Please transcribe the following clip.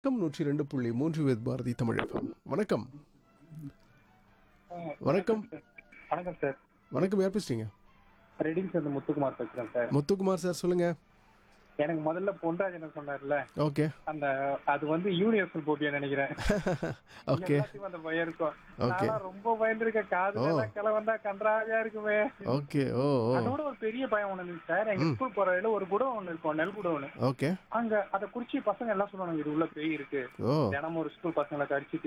வணக்கம் நூற்றி ரெண்டு புள்ளி மூன்று வேத் பாரதி தமிழகம் வணக்கம் வணக்கம் வணக்கம் சார் வணக்கம் யார் பேசுறீங்க ரெடிங் சார் முத்துக்குமார் பேசுறேன் சார் முத்துக்குமார் சார் சொல்லுங்க எனக்கு முதல்ல பொன்ராஜன் சொன்னார்ல ஓகே அந்த அது வந்து யூனிவர்சல் போட்டியா நினைக்கிறேன் ஓகே எல்லாத்தையும் அந்த பயம் இருக்கும் Okay. நான் ரொம்ப பயந்துருக்கேன் காது ஓ. எல்லாம் கிளை வந்தா கன்றாவியா இருக்குமே ஓகே ஓ ஓ அதோட ஒரு பெரிய பயம் ஒண்ணு இருந்துச்சு சார் எங்க ஸ்கூல் போற வழியில ஒரு குடம் ஒண்ணு இருக்கும் நெல் குடம் ஒண்ணு ஓகே அங்க அத குறிச்சி பசங்க எல்லாம் சொல்லுவாங்க இது உள்ள பேய் இருக்கு ஓ தினமும் ஒரு ஸ்கூல் பசங்களை கடிச்சிட்டு